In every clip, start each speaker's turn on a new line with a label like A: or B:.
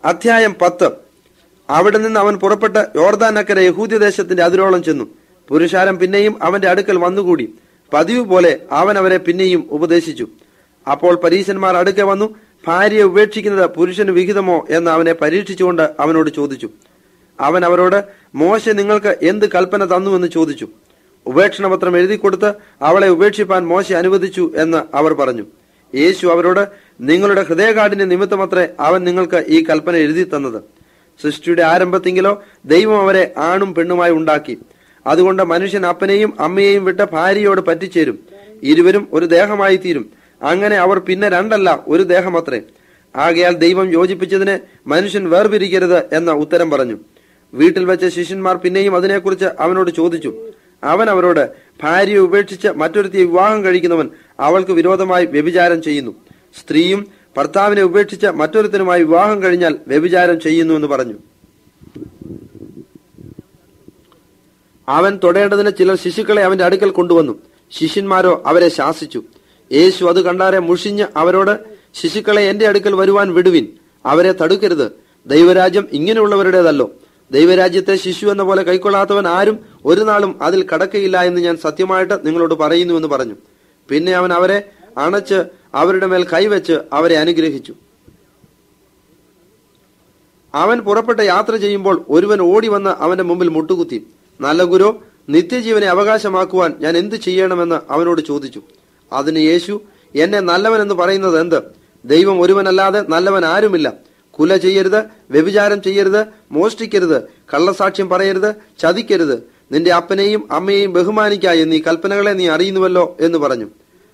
A: അധ്യായം പത്ത് അവിടെ നിന്ന് അവൻ പുറപ്പെട്ട് യോർദാനക്കര യഹൂദ്യദേശത്തിന്റെ അതിരോളം ചെന്നു പുരുഷാരം പിന്നെയും അവന്റെ അടുക്കൽ വന്നുകൂടി പതിവ് പോലെ അവൻ അവരെ പിന്നെയും ഉപദേശിച്ചു അപ്പോൾ പരീശന്മാർ അടുക്കെ വന്നു ഭാര്യയെ ഉപേക്ഷിക്കുന്നത് പുരുഷന് വിഹിതമോ എന്ന് അവനെ പരീക്ഷിച്ചുകൊണ്ട് അവനോട് ചോദിച്ചു അവൻ അവരോട് മോശ നിങ്ങൾക്ക് എന്ത് കൽപ്പന തന്നുവെന്ന് ചോദിച്ചു ഉപേക്ഷണപത്രം എഴുതി കൊടുത്ത് അവളെ ഉപേക്ഷിപ്പാൻ മോശ അനുവദിച്ചു എന്ന് അവർ പറഞ്ഞു യേശു അവരോട് നിങ്ങളുടെ ഹൃദയകാഠിന്യ നിമിത്തമത്രേ അവൻ നിങ്ങൾക്ക് ഈ കൽപ്പന എഴുതി തന്നത് സൃഷ്ടിയുടെ ആരംഭത്തെങ്കിലോ ദൈവം അവരെ ആണും പെണ്ണുമായി ഉണ്ടാക്കി അതുകൊണ്ട് മനുഷ്യൻ അപ്പനെയും അമ്മയെയും വിട്ട് ഭാര്യയോട് പറ്റിച്ചേരും ഇരുവരും ഒരു ദേഹമായി തീരും അങ്ങനെ അവർ പിന്നെ രണ്ടല്ല ഒരു ദേഹമത്രേ ആകയാൽ ദൈവം യോജിപ്പിച്ചതിനെ മനുഷ്യൻ വേർപിരിക്കരുത് എന്ന ഉത്തരം പറഞ്ഞു വീട്ടിൽ വെച്ച ശിഷ്യന്മാർ പിന്നെയും അതിനെക്കുറിച്ച് അവനോട് ചോദിച്ചു അവൻ അവരോട് ഭാര്യയെ ഉപേക്ഷിച്ച് മറ്റൊരുത്തിയെ വിവാഹം കഴിക്കുന്നവൻ അവൾക്ക് വിരോധമായി വ്യഭിചാരം ചെയ്യുന്നു സ്ത്രീയും ഭർത്താവിനെ ഉപേക്ഷിച്ച് മറ്റൊരുത്തനുമായി വിവാഹം കഴിഞ്ഞാൽ വ്യഭിചാരം ചെയ്യുന്നു എന്ന് പറഞ്ഞു അവൻ തൊടേണ്ടതിന് ചിലർ ശിശുക്കളെ അവന്റെ അടുക്കൽ കൊണ്ടുവന്നു ശിഷ്യന്മാരോ അവരെ ശാസിച്ചു യേശു അത് കണ്ടാരെ മുഷിഞ്ഞ് അവരോട് ശിശുക്കളെ എന്റെ അടുക്കൽ വരുവാൻ വിടുവിൻ അവരെ തടുക്കരുത് ദൈവരാജ്യം ഇങ്ങനെയുള്ളവരുടേതല്ലോ ദൈവരാജ്യത്തെ ശിശു എന്ന പോലെ കൈക്കൊള്ളാത്തവൻ ആരും ഒരു നാളും അതിൽ കടക്കയില്ല എന്ന് ഞാൻ സത്യമായിട്ട് നിങ്ങളോട് പറയുന്നുവെന്ന് പറഞ്ഞു പിന്നെ അവൻ അവരെ അണച്ച് അവരുടെ മേൽ കൈവച്ച് അവരെ അനുഗ്രഹിച്ചു അവൻ പുറപ്പെട്ട് യാത്ര ചെയ്യുമ്പോൾ ഒരുവൻ ഓടി വന്ന് അവന്റെ മുമ്പിൽ മുട്ടുകുത്തി നല്ല ഗുരു നിത്യജീവനെ അവകാശമാക്കുവാൻ ഞാൻ എന്ത് ചെയ്യണമെന്ന് അവനോട് ചോദിച്ചു അതിന് യേശു എന്നെ നല്ലവനെന്ന് പറയുന്നത് എന്ത് ദൈവം ഒരുവനല്ലാതെ നല്ലവൻ ആരുമില്ല കുല ചെയ്യരുത് വ്യഭിചാരം ചെയ്യരുത് മോഷ്ടിക്കരുത് കള്ളസാക്ഷ്യം പറയരുത് ചതിക്കരുത് നിന്റെ അപ്പനെയും അമ്മയെയും ബഹുമാനിക്കായി നീ കൽപ്പനകളെ നീ അറിയുന്നുവല്ലോ എന്ന് പറഞ്ഞു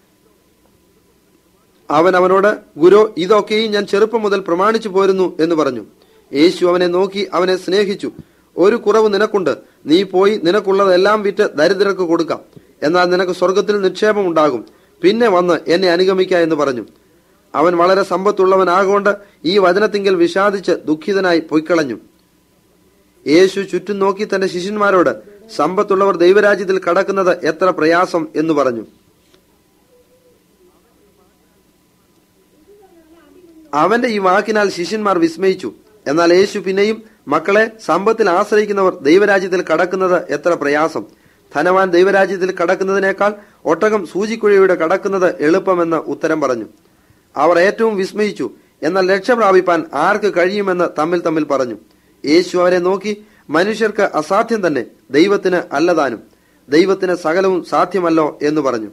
A: അവൻ അവനോട് ഗുരു ഇതൊക്കെയും ഞാൻ ചെറുപ്പം മുതൽ പ്രമാണിച്ചു പോരുന്നു എന്ന് പറഞ്ഞു യേശു അവനെ നോക്കി അവനെ സ്നേഹിച്ചു ഒരു കുറവ് നിനക്കുണ്ട് നീ പോയി നിനക്കുള്ളതെല്ലാം വിറ്റ് ദരിദ്രർക്ക് കൊടുക്കാം എന്നാൽ നിനക്ക് സ്വർഗത്തിൽ നിക്ഷേപം ഉണ്ടാകും പിന്നെ വന്ന് എന്നെ അനുഗമിക്ക എന്ന് പറഞ്ഞു അവൻ വളരെ സമ്പത്തുള്ളവനാകൊണ്ട് ഈ വചനത്തിങ്കൽ വിഷാദിച്ച് ദുഃഖിതനായി പൊയ്ക്കളഞ്ഞു യേശു ചുറ്റും നോക്കി തന്റെ ശിഷ്യന്മാരോട് സമ്പത്തുള്ളവർ ദൈവരാജ്യത്തിൽ കടക്കുന്നത് എത്ര പ്രയാസം എന്ന് പറഞ്ഞു അവന്റെ ഈ വാക്കിനാൽ ശിഷ്യന്മാർ വിസ്മയിച്ചു എന്നാൽ യേശു പിന്നെയും മക്കളെ സമ്പത്തിൽ ആശ്രയിക്കുന്നവർ ദൈവരാജ്യത്തിൽ കടക്കുന്നത് എത്ര പ്രയാസം ധനവാൻ ദൈവരാജ്യത്തിൽ കടക്കുന്നതിനേക്കാൾ ഒട്ടകം സൂചിക്കുഴയുടെ കടക്കുന്നത് എളുപ്പമെന്ന് ഉത്തരം പറഞ്ഞു അവർ ഏറ്റവും വിസ്മയിച്ചു എന്നാൽ രക്ഷ പ്രാപിപ്പാൻ ആർക്ക് കഴിയുമെന്ന് തമ്മിൽ തമ്മിൽ പറഞ്ഞു യേശു അവരെ നോക്കി മനുഷ്യർക്ക് അസാധ്യം തന്നെ ദൈവത്തിന് അല്ലതാനും ദൈവത്തിന് സകലവും സാധ്യമല്ലോ എന്ന് പറഞ്ഞു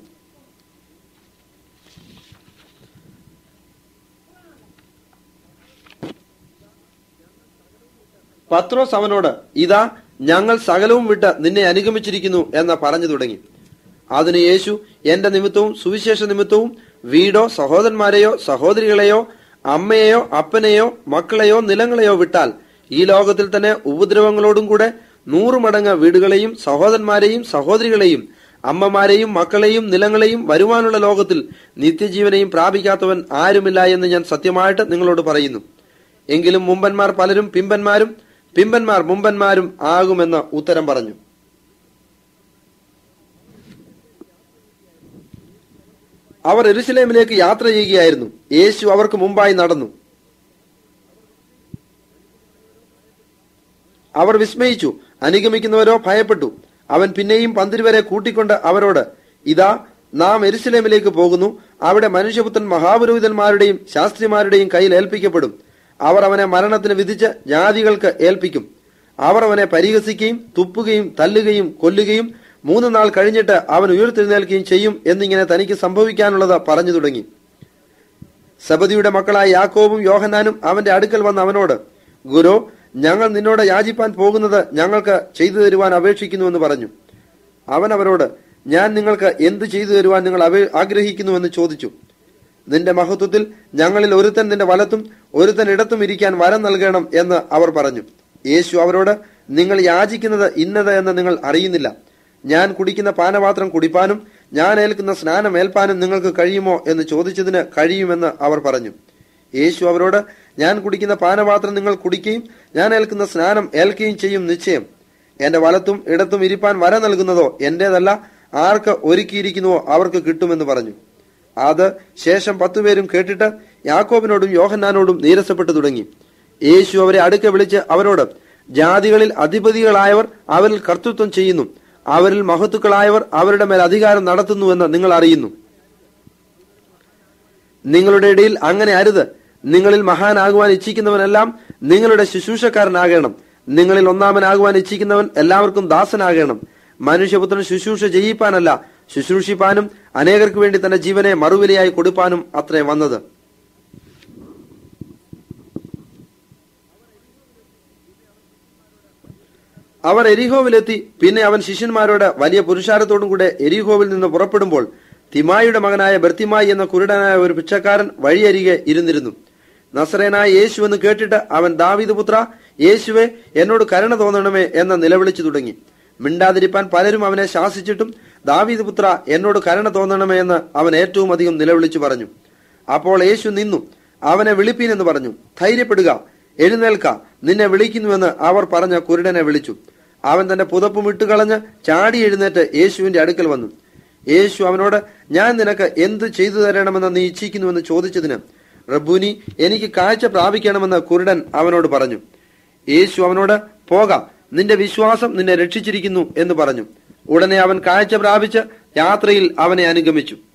A: പത്രോസ് അവനോട് ഇതാ ഞങ്ങൾ സകലവും വിട്ട് നിന്നെ അനുഗമിച്ചിരിക്കുന്നു എന്ന് പറഞ്ഞു തുടങ്ങി അതിന് യേശു എന്റെ നിമിത്തവും സുവിശേഷ നിമിത്തവും വീടോ സഹോദരന്മാരെയോ സഹോദരികളെയോ അമ്മയെയോ അപ്പനെയോ മക്കളെയോ നിലങ്ങളെയോ വിട്ടാൽ ഈ ലോകത്തിൽ തന്നെ ഉപദ്രവങ്ങളോടും കൂടെ നൂറു മടങ്ങ് വീടുകളെയും സഹോദരന്മാരെയും സഹോദരികളെയും അമ്മമാരെയും മക്കളെയും നിലങ്ങളെയും വരുവാനുള്ള ലോകത്തിൽ നിത്യജീവനെയും പ്രാപിക്കാത്തവൻ ആരുമില്ല എന്ന് ഞാൻ സത്യമായിട്ട് നിങ്ങളോട് പറയുന്നു എങ്കിലും മുമ്പന്മാർ പലരും പിമ്പന്മാരും പിമ്പന്മാർ മുമ്പന്മാരും ആകുമെന്ന് ഉത്തരം പറഞ്ഞു അവർ എരുസലേമിലേക്ക് യാത്ര ചെയ്യുകയായിരുന്നു യേശു അവർക്ക് മുമ്പായി നടന്നു അവർ വിസ്മയിച്ചു അനുഗമിക്കുന്നവരോ ഭയപ്പെട്ടു അവൻ പിന്നെയും പന്തിരുവരെ കൂട്ടിക്കൊണ്ട് അവരോട് ഇതാ നാം എരുസലേമിലേക്ക് പോകുന്നു അവിടെ മനുഷ്യപുത്രൻ മഹാപുരോഹിതന്മാരുടെയും ശാസ്ത്രിമാരുടെയും കയ്യിൽ ഏൽപ്പിക്കപ്പെടും അവർ അവനെ മരണത്തിന് വിധിച്ച് ജാതികൾക്ക് ഏൽപ്പിക്കും അവർ അവനെ പരിഹസിക്കുകയും തുപ്പുകയും തല്ലുകയും കൊല്ലുകയും മൂന്ന് നാൾ കഴിഞ്ഞിട്ട് അവൻ ഉയർത്തെഴുന്നേൽക്കുകയും ചെയ്യും എന്നിങ്ങനെ തനിക്ക് സംഭവിക്കാനുള്ളത് പറഞ്ഞു തുടങ്ങി സബദിയുടെ മക്കളായ യാക്കോബും യോഹന്നാനും അവന്റെ അടുക്കൽ വന്ന അവനോട് ഗുരു ഞങ്ങൾ നിന്നോട് യാചിപ്പാൻ പോകുന്നത് ഞങ്ങൾക്ക് ചെയ്തു തരുവാൻ അപേക്ഷിക്കുന്നുവെന്ന് പറഞ്ഞു അവൻ അവരോട് ഞാൻ നിങ്ങൾക്ക് എന്ത് ചെയ്തു തരുവാൻ നിങ്ങൾ അപേ- ആഗ്രഹിക്കുന്നുവെന്ന് ചോദിച്ചു നിന്റെ മഹത്വത്തിൽ ഞങ്ങളിൽ ഒരുത്തൻ നിന്റെ വലത്തും ഒരുത്തൻ ഇടത്തും ഇരിക്കാൻ വരം നൽകണം എന്ന് അവർ പറഞ്ഞു യേശു അവരോട് നിങ്ങൾ യാചിക്കുന്നത് ഇന്നത് എന്ന് നിങ്ങൾ അറിയുന്നില്ല ഞാൻ കുടിക്കുന്ന പാനപാത്രം കുടിപ്പാനും ഞാൻ ഏൽക്കുന്ന സ്നാനം ഏൽപ്പാനും നിങ്ങൾക്ക് കഴിയുമോ എന്ന് ചോദിച്ചതിന് കഴിയുമെന്ന് അവർ പറഞ്ഞു യേശു അവരോട് ഞാൻ കുടിക്കുന്ന പാനപാത്രം നിങ്ങൾ കുടിക്കുകയും ഞാൻ ഏൽക്കുന്ന സ്നാനം ഏൽക്കുകയും ചെയ്യും നിശ്ചയം എന്റെ വലത്തും ഇടത്തും ഇരിപ്പാൻ വര നൽകുന്നതോ എന്റേതല്ല ആർക്ക് ഒരുക്കിയിരിക്കുന്നുവോ അവർക്ക് കിട്ടുമെന്ന് പറഞ്ഞു അത് ശേഷം പത്തുപേരും കേട്ടിട്ട് യാക്കോബിനോടും യോഹന്നാനോടും നീരസപ്പെട്ടു തുടങ്ങി യേശു അവരെ അടുക്കെ വിളിച്ച് അവരോട് ജാതികളിൽ അധിപതികളായവർ അവരിൽ കർത്തൃത്വം ചെയ്യുന്നു അവരിൽ മഹത്തുക്കളായവർ അവരുടെ മേൽ അധികാരം നടത്തുന്നുവെന്ന് നിങ്ങൾ അറിയുന്നു നിങ്ങളുടെ ഇടയിൽ അങ്ങനെ അരുത് നിങ്ങളിൽ മഹാനാകുവാൻ ഇച്ഛിക്കുന്നവനെല്ലാം നിങ്ങളുടെ ശുശ്രൂഷക്കാരനാകണം നിങ്ങളിൽ ഒന്നാമനാകുവാൻ ഇച്ഛിക്കുന്നവൻ എല്ലാവർക്കും ദാസനാകണം മനുഷ്യപുത്രൻ ശുശ്രൂഷ ചെയ്യിപ്പാനല്ല ശുശ്രൂഷിപ്പാനും അനേകർക്ക് വേണ്ടി തന്റെ ജീവനെ മറുവിലയായി കൊടുപ്പാനും അത്രേ വന്നത് അവർ എരിഹോവിലെത്തി പിന്നെ അവൻ ശിഷ്യന്മാരോട് വലിയ പുരുഷാരത്തോടും കൂടെ എരിഹോവിൽ നിന്ന് പുറപ്പെടുമ്പോൾ തിമായിയുടെ മകനായ ബർത്തിമായി എന്ന കുരുടനായ ഒരു പിച്ചക്കാരൻ വഴിയരികെ ഇരുന്നിരുന്നു നസറേനായ യേശു എന്ന് കേട്ടിട്ട് അവൻ ദാവീദ് പുത്ര യേശുവെ എന്നോട് കരുണ തോന്നണമേ എന്ന് നിലവിളിച്ചു തുടങ്ങി മിണ്ടാതിരിപ്പാൻ പലരും അവനെ ശാസിച്ചിട്ടും ദാവീദ് പുത്ര എന്നോട് കരുണ തോന്നണമേ എന്ന് അവൻ ഏറ്റവും അധികം നിലവിളിച്ചു പറഞ്ഞു അപ്പോൾ യേശു നിന്നു അവനെ വിളിപ്പീൻ എന്ന് പറഞ്ഞു ധൈര്യപ്പെടുക എഴുന്നേൽക്ക നിന്നെ വിളിക്കുന്നുവെന്ന് അവർ പറഞ്ഞ കുരുടനെ വിളിച്ചു അവൻ തന്റെ പുതപ്പും ഇട്ടുകളഞ്ഞ് ചാടി എഴുന്നേറ്റ് യേശുവിന്റെ അടുക്കൽ വന്നു യേശു അവനോട് ഞാൻ നിനക്ക് എന്ത് ചെയ്തു തരണമെന്ന് നീ ഇച്ഛിക്കുന്നുവെന്ന് ചോദിച്ചതിന് റബ്ബൂനി എനിക്ക് കാഴ്ച പ്രാപിക്കണമെന്ന് കുരുടൻ അവനോട് പറഞ്ഞു യേശു അവനോട് പോക നിന്റെ വിശ്വാസം നിന്നെ രക്ഷിച്ചിരിക്കുന്നു എന്ന് പറഞ്ഞു ഉടനെ അവൻ കാഴ്ച പ്രാപിച്ച് യാത്രയിൽ അവനെ അനുഗമിച്ചു